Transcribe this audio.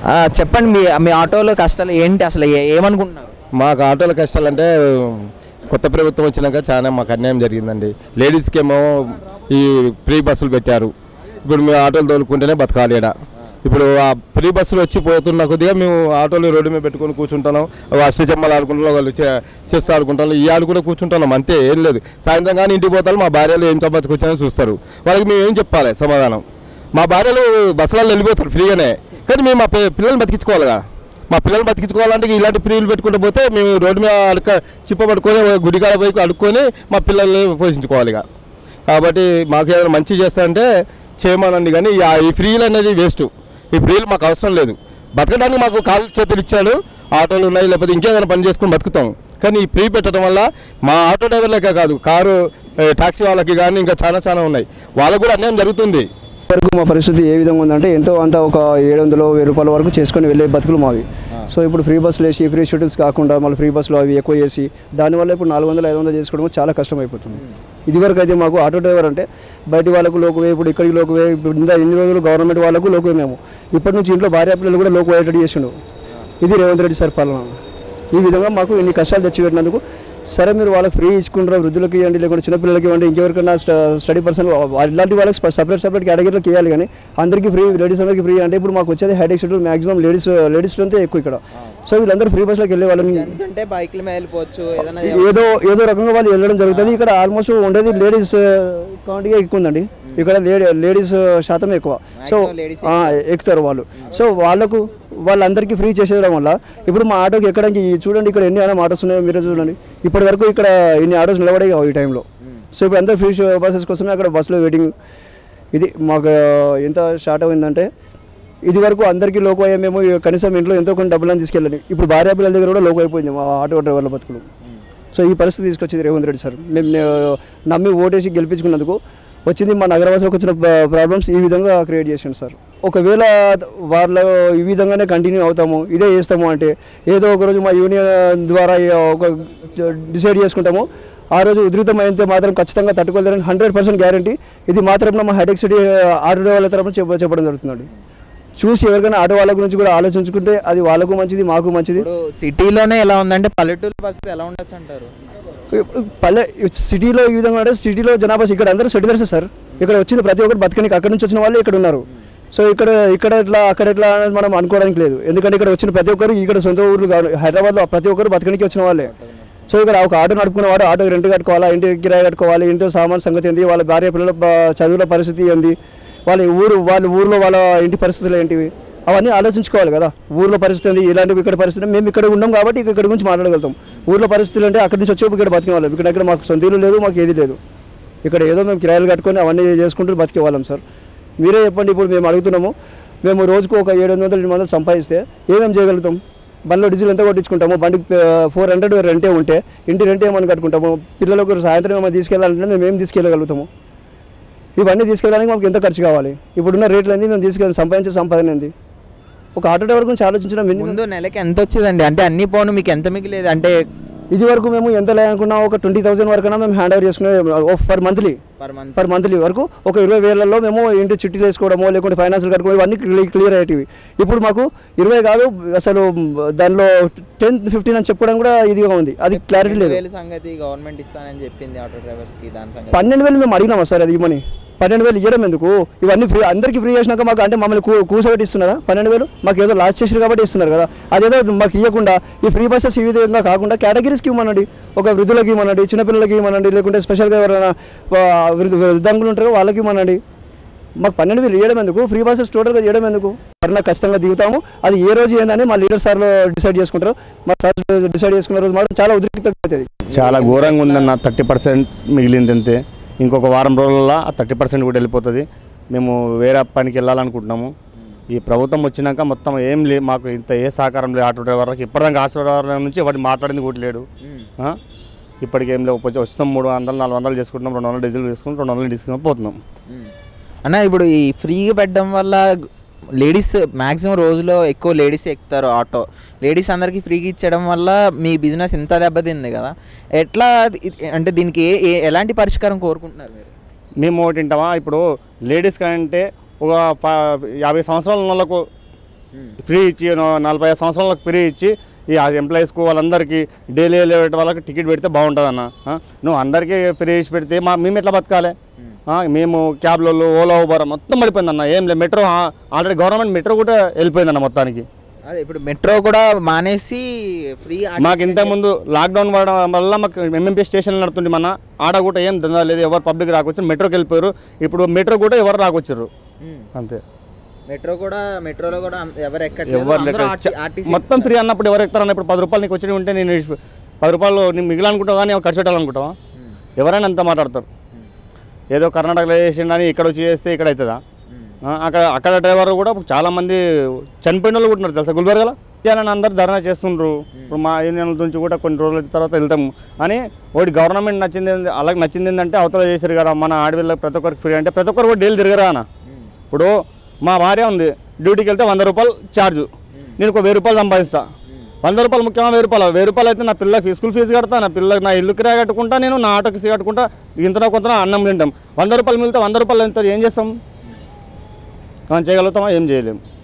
ఆ, చెప్పండి మీ మీ ఆటోలో కష్టాలు ఏంటి అసలు ఏ- ఏమనుకుంటున్నారు మాకు ఆటోల కష్టాలంటే కొత్త ప్రభుత్వం వచ్చినాక చాలా మాకు అన్యాయం జరిగిందండి లేడీస్కి ఏమో ఈ ఫ్రీ బస్సులు పెట్టారు ఇప్పుడు మేము ఆటోలు తోలుకుంటేనే బతకాలి ఈడ ఇప్పుడు ఆ ఫ్రీ బస్సులు వచ్చి పోతున్న కొద్దిగా మేము ఆటోలు రోడ్డు మీద పెట్టుకొని కూర్చుంటున్నాం అష్టచమ్మలు ఆడుకుంటున్నాం వాళ్ళు చె- చెస్ ఆడుకుంటాం ఈ ఆడు కూడా కూర్చుంటున్నాం అంతే ఏం లేదు సాయంత్రం కానీ ఇంటికి పోతారు మా భార్యలు ఏం సంపాదించుకొచ్చారని చూస్తారు వాళ్ళకి మేము ఏం చెప్పాలి సమాధానం మా భార్యలు బస్సులలో వెళ్ళిపోతారు ఫ్రీగానే కానీ మేము మా పి- పిల్లల్ని బతికించుకోవాలిగా మా పిల్లలు బతికించుకోవాలంటే ఇలాంటి ఫ్రీలు పెట్టుకుంటూ పోతే మేము రోడ్డు మీద అడుక చిప్ప పట్టుకొని గుడికాడ పోయి అడుక్కొని మా పిల్లల్ని పోషించుకోవాలి ఇక కాబట్టి మాకు ఏదైనా మంచి చేస్తారంటే చేయమనండి కానీ ఈ- ఈ ఫ్రీలు అనేది వేస్ట్ ఈ ఫ్రీలు మాకు అవసరం లేదు బతకడానికి మాకు కాలు చేతులు ఇచ్చాడు ఆటోలు ఉన్నాయి లేకపోతే ఇంకేదైనా పని చేసుకొని బతుకుతాం కానీ ఈ ఫ్రీ పెట్టడం వల్ల మా ఆటో డ్రైవర్లకే కాదు కారు ఏ, టాక్సీ వాళ్ళకి కానీ ఇంకా చాలా చాలా ఉన్నాయి వాళ్ళకు కూడా అన్యాయం జరుగుతుంది వరకు మా పరిస్థితి ఏ విధంగా ఉందంటే ఎంతో అంత ఒక ఏడు వందలు వెయ్యి రూపాయల వరకు చేసుకొని వెళ్ళే బతుకులు మావి సో ఇప్పుడు ఫ్రీ బస్సులు వేసి ఫ్రీ షెడ్యూల్స్ కాకుండా మళ్ళీ ఫ్రీ బస్సులు అవి ఎక్కువ చేసి దానివల్ల ఇప్పుడు నాలుగు వందలు ఐదు వందలు చేసుకోవడం చాలా కష్టం అయిపోతుంది ఇదివరకు అయితే మాకు ఆటో డ్రైవర్ అంటే బయటి వాళ్ళకు లోకువే ఇప్పుడు ఇక్కడికి లోకువే ఇప్పుడు ఇంత ఎన్ని రోజులు గవర్నమెంట్ వాళ్ళకు లోకువే మేము ఇప్పటి నుంచి ఇంట్లో భార్య పిల్లలు కూడా లోకు అయ్యేటట్టు చేసిండు ఇది రేవంత్ రెడ్డి సార్ పాలన ఈ విధంగా మాకు ఇన్ని కష్టాలు తెచ్చిపెట్టినందుకు సరే మీరు వాళ్ళకి ఫ్రీ ఇచ్చుకుంటారు వృద్ధులకి ఇవ్వండి లేకుంటే చిన్నపిల్లలకి ఇవ్వండి ఇంకెవరికైనా స్టడీ పర్సన్ ఇలాంటి వాళ్ళకి సపరేట్ సపరేట్ కేటగిరీలోకి ఇవ్వాలి కానీ అందరికీ ఫ్రీ లేడీస్ అందరికీ ఫ్రీ అంటే ఇప్పుడు మాకు వచ్చేది హైడెక్ షెడ్యూల్ మాక్సిమం లేడీస్ లేడీస్ అంతే ఎక్కువ ఇక్కడ సో వీళ్ళందరూ ఫ్రీ బస్లోకి వెళ్ళే వాళ్ళని జెంట్స్ అంటే బైక్ల మీద వెళ్ళిపోవచ్చు ఏదైనా ఏదో ఏదో రకంగా వాళ్ళు వెళ్ళడం జరుగుతుంది ఇక్కడ ఆల్మోస్ట్ ఉండేది లేడీస్ క్వాంటిటీ ఎక్కువ ఉందండి ఇక్కడ లేడీ లేడీస్ శాతం ఎక్కువ సో Maximum ladies ఆ, ఎక్కుతారు వాళ్ళు సో వాళ్ళకు వాళ్ళందరికీ ఫ్రీ చేసేయడం వల్ల ఇప్పుడు మా ఆటోకి ఎక్కడానికి ఈ చూడండి ఇక్కడ ఎన్ని అయినా ఆటోస్ ఉన్నాయో మీరే చూడండి ఇప్పటి వరకు ఇక్కడ ఇన్ని ఆటోస్ నిలబడే కావు ఈ టైంలో సో ఇప్పుడు అందరూ ఫ్రీ బస్సెస్ కోసమే అక్కడ బస్సులో వెయిటింగ్ ఇది మాకు ఎంత స్టార్ట్ అయిందంటే ఇది వరకు అందరికీ లోకో అయ్యే మేము కనీసం ఇంట్లో ఎంతో కొన్ని డబ్బులను తీసుకెళ్ళాలి ఇప్పుడు భార్య పిల్లల దగ్గర కూడా లోకో అయిపోయింది మా ఆటో డ్రైవర్ల బతుకులు సో ఈ పరిస్థితి తీసుకొచ్చింది రేవంత్ రెడ్డి సార్ మేము నే- నమ్మి ఓటేసి గెలిపించుకున్నందుకు వచ్చింది మా నగరవాసులకు వచ్చిన ప్రాబ్లమ్స్ ఈ విధంగా క్రియేట్ చేసిండు సార్ ఒకవేళ వాళ్ళ ఈ విధంగానే కంటిన్యూ అవుతాము ఇదే చేస్తాము అంటే ఏదో ఒక రోజు మా యూనియన్ ద్వారా ఒక డిసైడ్ చేసుకుంటాము ఆ రోజు ఉధృతం అయితే మాత్రం ఖచ్చితంగా తట్టుకోలేరని హండ్రెడ్ పర్సెంట్ గ్యారంటీ ఇది మాత్రం మా హైటెక్ సిటీ ఆటో వాళ్ళ తరపున చెప్ప చెప్పడం జరుగుతుందండి చూసి ఎవరికైనా ఆటో వాళ్ళ గురించి కూడా ఆలోచించుకుంటే అది వాళ్ళకు మంచిది మాకు మంచిది ఇప్పుడు సిటీలోనే ఎలా ఉందంటే పల్లెటూరు పరిస్థితి ఎలా ఉండొచ్చు అంటారు పల్లె సిటీలో ఈ విధంగా అంటే సిటీలో జనాభా ఇక్కడ అందరూ సెటిలర్స్ సార్ ఇక్కడ వచ్చింది ప్రతి ఒక్కరు బతకనికి అక్కడ నుంచి వచ్చిన వాళ్ళు ఇక్కడ ఉన్నారు సో ఇక్కడ ఇక్కడ ఎట్లా అక్కడ ఎట్లా అనేది మనం అనుకోవడానికి లేదు ఎందుకంటే ఇక్కడ వచ్చిన ప్రతి ఒక్కరు ఇక్కడ సొంత ఊర్లు కాదు హైదరాబాద్లో ప్రతి ఒక్కరు బతకనికి వచ్చిన వాళ్ళే సో ఇక్కడ ఒక ఆటో నడుపుకునేవాడు ఆటో రెంట్ కట్టుకోవాలా ఇంటి కిరాయి కట్టుకోవాలి ఇంటి సామాన్ సంగతి ఏంటి వాళ్ళ భార్య పిల్లల బ- చదువుల పరిస్థితి ఏంది వాళ్ళ ఊరు వాళ్ళ ఊర్లో వాళ్ళ ఇంటి పరిస్థితులు ఏంటివి అవన్నీ ఆలోచించుకోవాలి కదా ఊర్లో పరిస్థితి ఏంది ఇలాంటివి ఇక్కడ పరిస్థితి మేము ఇక్కడ ఉన్నాం కాబట్టి ఇక్కడ గురించి మాట్లాడగలుగుతాం ఊర్లో పరిస్థితులు అంటే అక్కడి నుంచి వచ్చి ఇక్కడ బతికే వాళ్ళం ఇక్కడ ఇక్కడ మాకు సొంత ఇల్లు లేదు మాకు ఏది లేదు ఇక్కడ ఏదో మేము కిరాయిలు కట్టుకొని అవన్నీ చేసుకుంటూ బతికే వాళ్ళం సార్ మీరే చెప్పండి ఇప్పుడు మేము అడుగుతున్నాము మేము రోజుకు ఒక ఏడు వందలు ఎనిమిది వందలు సంపాదిస్తే ఏమేమి చేయగలుగుతాం బండిలో డీజిల్ ఎంత కొట్టించుకుంటాము బండికి ఫోర్ హండ్రెడ్ రెంటే ఉంటే ఇంటి రెంట్ ఏమని కట్టుకుంటాము పిల్లలకు సాయంత్రం ఏమైనా తీసుకెళ్ళాలంటే మేము ఏం తీసుకెళ్ళగలుగుతాము ఇవన్నీ తీసుకెళ్ళడానికి మాకు ఎంత ఖర్చు కావాలి ఇప్పుడున్న రేట్లు ఏంది మేము తీసుకెళ్ళి సంపాదించే సంపాదన ఏంది ఒక ఆటో డ్రైవర్ గురించి ఆలోచించడం minimum- ముందు నెలకి ఎంత వచ్చేదండి అంటే అన్ని పోను మీకు ఎంత మిగిలేదు అంటే ఇది వరకు మేము ఎంత లేకున్నా ఒక ట్వంటీ థౌసండ్ వరకైనా మేము హ్యాండ్ ఓవర్ చేసుకునే per monthly per month per monthly వరకు ఒక ఇరవై వేలలో మేము ఇంటి చిట్టీలు వేసుకోవడమో లేకుంటే ఫైనాన్షియల్ కట్టుకోవడం ఇవన్నీ క్లి- క్లియర్ అయ్యేటివి ఇప్పుడు మాకు ఇరవై కాదు అసలు దానిలో టెన్ ఫిఫ్టీన్ అని చెప్పుకోవడం కూడా ఇదిగా ఉంది అది క్లారిటీ లేదు వేల సంగతి గవర్నమెంట్ ఇస్తానని చెప్పింది ఆటో డ్రైవర్స్ కి దాని సంగతి పన్నెండు వేలు మేము అడిగినామా సార్ అది ఇవ్వమని పన్నెండు వేలు ఇవ్వడం ఎందుకు ఇవన్నీ ఫ్రీ అందరికీ ఫ్రీ చేసినాక మాకు అంటే మమ్మల్ని కూ కూసబెట్టి ఇస్తున్నారా పన్నెండు వేలు మాకు ఏదో లాస్ట్ చేసారు కాబట్టి ఇస్తున్నారు కదా అదేదో మాకు ఇవ్వకుండా ఈ ఫ్రీ బస్సెస్ ఈ విధంగా కాకుండా కేటగిరీస్కి ఇవ్వమనండి ఒక వృద్ధులకి ఇవ్వనండి చిన్నపిల్లలకి ఇవ్వనండి లేకుంటే స్పెషల్గా ఎవరైనా ఆ, వృద్ధ వృద్ధాంగులు ఉంటారో వాళ్ళకి ఇవ్వనండి మాకు పన్నెండు వేలు ఇవ్వడం ఎందుకు ఫ్రీ బస్సెస్ టోటల్గా ఇవ్వడం ఎందుకు కరోనా ఖచ్చితంగా దిగుతాము అది ఏ రోజు ఏందని మా లీడర్ సార్లు డిసైడ్ చేసుకుంటారు మా సార్ డిసైడ్ చేసుకున్న రోజు మాత్రం చాలా ఉద్రిక్తత అవుతుంది చాలా ఘోరంగా ఉందన్న థర్టీ పర్సెంట్ మిగిలింది అంతే ఇంకొక వారం రోజుల్లో ఆ థర్టీ పర్సెంట్ కూడా వెళ్ళిపోతుంది మేము వేరే పనికి వెళ్ళాలనుకుంటున్నాము ఈ ప్రభుత్వం వచ్చినాక మొత్తం ఏం లే మాకు ఇంత ఏ సహకారం లేదు ఆటో డ్రైవర్లకి ఇప్పటిదాకా ఆటో డ్రైవర్ల నుంచి వాటి మాట్లాడింది కూడా లేడు ఆ? ఇప్పటికి ఏం లేవు కొంచెం వస్తున్నాం మూడు వందలు నాలుగు వందలు చేసుకుంటున్నాం రెండు వందలు డీజిల్ చేసుకుంటాం రెండు వందలు తీసుకుని పోతున్నాం అన్న ఇప్పుడు ఈ ఫ్రీగా పెట్టడం వల్ల లేడీస్ మ్యాక్సిమం రోజులో ఎక్కువ లేడీస్ ఎక్కుతారు ఆటో లేడీస్ అందరికీ ఫ్రీగా ఇచ్చడం వల్ల మీ బిజినెస్ ఇంత దెబ్బతింది కదా ఎట్లా ఇది- అంటే దీనికి ఏ ఏ- ఎలాంటి పరిష్కారం కోరుకుంటున్నారు మీరు మేము ఒకటి వింటామా ఇప్పుడు లేడీస్ కంటే ఒక ప- యాభై సంవత్సరాల వాళ్ళకు ఫ్రీ ఇచ్చి నా- నలభై ఐదు సంవత్సరాలకు ఫ్రీ ఇచ్చి ఈ ఎంప్లాయీస్కు వాళ్ళందరికీ డైలీ వెళ్ళే వాళ్ళకి టికెట్ పెడితే బాగుంటుంది అన్న ఆ? నువ్వు అందరికీ ఫ్రీ ఇచ్చి పెడితే మా మేము ఎట్లా బతకాలి ఆ, మేము క్యాబ్లలో ఓలా ఊబర్ మొత్తం పడిపోయిందన్న ఏం లేదు మెట్రో ఆల్రెడీ గవర్నమెంట్ మెట్రో కూడా వెళ్ళిపోయిందన్న మొత్తానికి అదే ఇప్పుడు మెట్రో కూడా మానేసి ఫ్రీ మాకు ఇంతకుముందు లాక్డౌన్ పడడం వల్ల మాకు ఎంఎంపీ స్టేషన్ నడుతుంది మన ఆడ కూడా ఏం దందా లేదు ఎవరు పబ్లిక్ రాకొచ్చారు మెట్రోకి వెళ్ళిపోయారు ఇప్పుడు మెట్రో కూడా ఎవరు రాకొచ్చారు అంతే మెట్రో కూడా మెట్రోలో కూడా అం- ఎవరు ఎక్కట్లేదు ఎవరు అందరూ లెక్క ఆర్టీ- ఆర్టీసీ మొత్తం ఫ్రీ అన్నప్పుడు ఎవరు ఎక్కుతారన్న ఇప్పుడు పది రూపాయలు నీకు వచ్చి ఉంటే నేను ఇడిచి- పది రూపాయలు నేను మిగిలనుకుంటావా కానీ ఖర్చు పెట్టాలనుకుంటావా ఉమ్. ఎవరైనా అంత మాట్లాడతారు ఏదో కర్ణాటకలో చేసిండని ఇక్కడ వచ్చి చేస్తే ఇక్కడ అవుతుందా ఉమ్. ఆ, అక్కడ అక్కడ డ్రైవర్ కూడా ఇప్పుడు చాలా మంది చనిపోయిన వాళ్ళు కూడా ఉన్నారు తెలుసా గుల్బర్గలో అని అందరు ధర్నా చేస్తుండ్రు ఇప్పుడు మా యూనియన్ నుంచి కూడా కొన్ని రోజుల తర్వాత వెళ్తాము అని ఒకటి గవర్నమెంట్ నచ్చింది ఏంది- అలాగే నచ్చింది ఏంటంటే అవతల చేశారు కదా మన ఆడపిల్లకి ప్రతి ఒక్కరికి ఫ్రీ అంటే ప్రతి ఒక్కరు కూడా డైలీ తిరగరా అన్న ఉమ్. ఇప్పుడు మా భార్య ఉంది డ్యూటీకి వెళ్తే వంద రూపాయలు ఛార్జు నేను ఒక వెయ్యి రూపాయలు సంపాదిస్తా వంద రూపాయలు ముఖ్యంగా వెయ్యి రూపాయలు వెయ్యి రూపాయలు అయితే నా పిల్లకి స్కూల్ ఫీజు కడతా నా పిల్లకి నా ఇల్లు కిరాయి కట్టుకుంటా నేను నా ఆటోకి ఫీజు కట్టుకుంటా ఇంతనో కొంత అన్నం తింటాం వంద రూపాయలు మిగిలితే వంద రూపాయలు ఎంత ఏం చేస్తాం మనం చేయగలుగుతామా ఏం చేయలేము